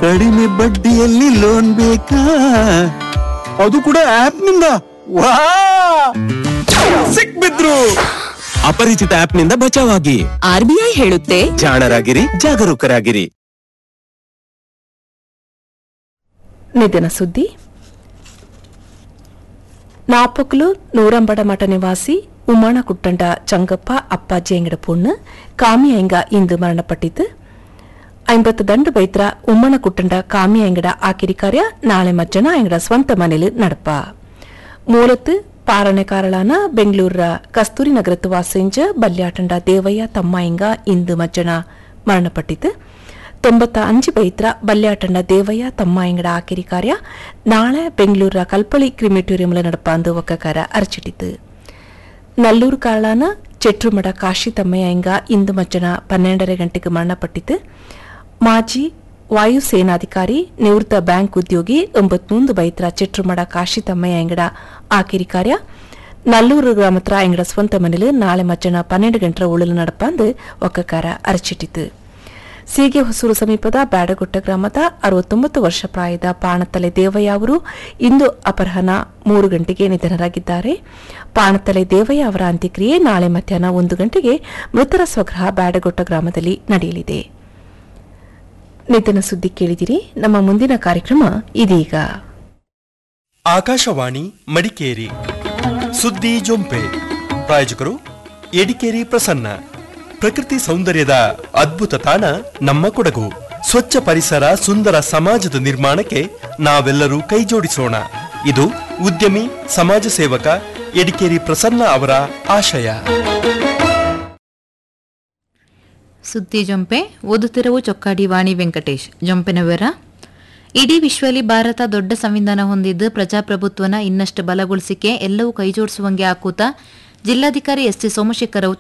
ಕಡಿಮೆ ಬಡ್ಡಿಯಲ್ಲಿ ಲೋನ್ ಬೇಕಾ ಅದು ಕೂಡ ಆಪ್ ನಿಂದ ವಾ ಸಿಕ್ಬಿದ್ರು ಅಪರಿಚಿತ ಆಪ್ ನಿಂದ ಬಚಾವಾಗಿ ಆರ್ಬಿಐ ಹೇಳುತ್ತೆ ಜಾಣರಾಗಿರಿ ಜಾಗರೂಕರಾಗಿರಿ ನಿಧನ ಸುದ್ದಿ ನಾಪೊಕ್ಲು ನೂರಂಬಡ ಮಠ ನಿವಾಸಿ ಉಮಾಣ ಕುಟ್ಟಂಡ ಚಂಗಪ್ಪ ಅಪ್ಪಾಜಿ ಎಂಗಡ ಪುಣ್ಣು ಕಾಮಿ ಎಂಗ ಇಂದು ಮರಣಪಟ್ಟಿತು ಐಂಬತ್ತು ದಂಡು ಬೈತ್ರ ಉಮ್ಮಣ ಕುಟ್ಟಂಡ ಕಾಮಿ ಎಂಗಡ ಆಕಿರಿ ಕಾರ್ಯ ನಾಳೆ ಮಜ್ಜನ ಎಂಗಡ ಸ್ವಂತ ಮನೇಲಿ ನಡಪ ಮೂಲತ್ತು ಪಾರಣೆಕಾರಳಾನ ಬೆಂಗಳೂರ ಕಸ್ತೂರಿ ನಗರತ್ತು ವಾಸೆಂಜ ಬಲ್ಯಾಟಂಡ ದೇವಯ್ಯ ತಮ್ಮ ಎಂಗ ಇಂದು ಮಜ್ಜನ ಮರಣಪಟ್ಟಿತು ತೊಂಬತ್ತ ಅಂಜು ಬೈತ್ರ ಬಲ್ಯಾಟಂಡ ದೇವಯ್ಯ ತಮ್ಮ ಎಂಗಡ ಆಕಿರಿ ಕಾರ್ಯ ನಾಳೆ ಬೆಂಗಳೂರ ಕಲ್ಪಳಿ ಕ್ರಿಮಿಟೋರಿಯಂಲ ನಡಪಾಂದು ಒಕ್ಕಕಾರ ಅರಚಿಟ್ಟಿತು ನಲ್ಲೂರು ಕಾಳಾನ ಚೆಟ್ರುಮಡ ಕಾಶಿ ತಮ್ಮಯ್ಯ ಎಂಗ ಇಂದು ಮಜ್ಜನ ಪನ್ನೆರಡரை ಗಂಟೆಗೆ ಮರಣಪಟ್ಟಿತು ಮಾಜಿ ವಾಯು ಸೇನಾಧಿಕಾರಿ ನಿವೃತ್ತ ಬ್ಯಾಂಕ್ ಉದ್ಯೋಗಿ ಒಂಬತ್ಮೂಂದು ಬೈತ್ರ ಚೆಟ್ರುಮಡ ಕಾಶಿ ತಮ್ಮಯ್ಯ ಎಂಗಡ ಆಕಿರಿ ಕಾರ್ಯ ನಲ್ಲೂರು ಗ್ರಾಮತ್ರ ಎಂಗಡ ಸ್ವಂತ ಮನೇಲಿ ನಾಳೆ ಮಜ್ಜನ ಪನ್ನೆರಡು ಗಂಟರ ಉಳಲು ನಡಪಾಂದು ಒಕ್ಕಕಾರ ಅರಚಿಟ್ಟಿತು ಸೀಗೆ ಹೊಸೂರು ಸಮೀಪದ ಬ್ಯಾಡಗುಟ್ಟ ಗ್ರಾಮದ ಅರವತ್ತೊಂಬತ್ತು ವರ್ಷ ಪ್ರಾಯದ ಪಾಣತಲೆ ದೇವಯ್ಯ ಅವರು ಇಂದು ಅಪರಾಹ್ನ ಮೂರು ಗಂಟೆಗೆ ನಿಧನರಾಗಿದ್ದಾರೆ ಪಾಣತಲೆ ದೇವಯ್ಯ ಅವರ ಅಂತ್ಯಕ್ರಿಯೆ ನಾಳೆ ಮಧ್ಯಾಹ್ನ ಒಂದು ಗಂಟೆಗೆ ಮೃತರ ಸ್ವಗ್ರಹ ಬ್ಯಾಡಗುಟ್ಟ ಗ್ರಾಮದಲ್ಲಿ ನಡೆಯಲಿದೆ ನಿಧನ ಸುದ್ದಿ ಕೇಳಿದಿರಿ ನಮ್ಮ ಮುಂದಿನ ಕಾರ್ಯಕ್ರಮ ಇದೀಗ ಆಕಾಶವಾಣಿ ಮಡಿಕೇರಿ ಸುದ್ದಿ ಜೊಂಪೆ ಪ್ರಾಯೋಜಕರು ಎಡಿಕೇರಿ ಪ್ರಸನ್ನ ಪ್ರಕೃತಿ ಸೌಂದರ್ಯದ ಅದ್ಭುತ ತಾಣ ನಮ್ಮ ಕೊಡಗು ಸ್ವಚ್ಛ ಪರಿಸರ ಸುಂದರ ಸಮಾಜದ ನಿರ್ಮಾಣಕ್ಕೆ ನಾವೆಲ್ಲರೂ ಕೈಜೋಡಿಸೋಣ ಇದು ಉದ್ಯಮಿ ಸಮಾಜ ಸೇವಕ ಎಡಿಕೇರಿ ಪ್ರಸನ್ನ ಅವರ ಆಶಯ ಸುದ್ದಿ ಜೊಂಪೆ ಓದುತ್ತಿರುವ ಚೊಕ್ಕಾಡಿ ವಾಣಿ ವೆಂಕಟೇಶ್ ಜೊಂಪೆನ ವಿವರ ಇಡೀ ವಿಶ್ವದಲ್ಲಿ ಭಾರತ ದೊಡ್ಡ ಸಂವಿಧಾನ ಹೊಂದಿದ್ದು ಪ್ರಜಾಪ್ರಭುತ್ವನ ಇನ್ನಷ್ಟು ಬಲಗೊಳಿಸಿಕೆ ಎಲ್ಲವೂ ಕೈಜೋಡಿಸುವಂಗೆ ಹಾಕೂತ ಜಿಲ್ಲಾಧಿಕಾರಿ ಎಸ್ ಟಿ ಸೋಮಶೇಖರ್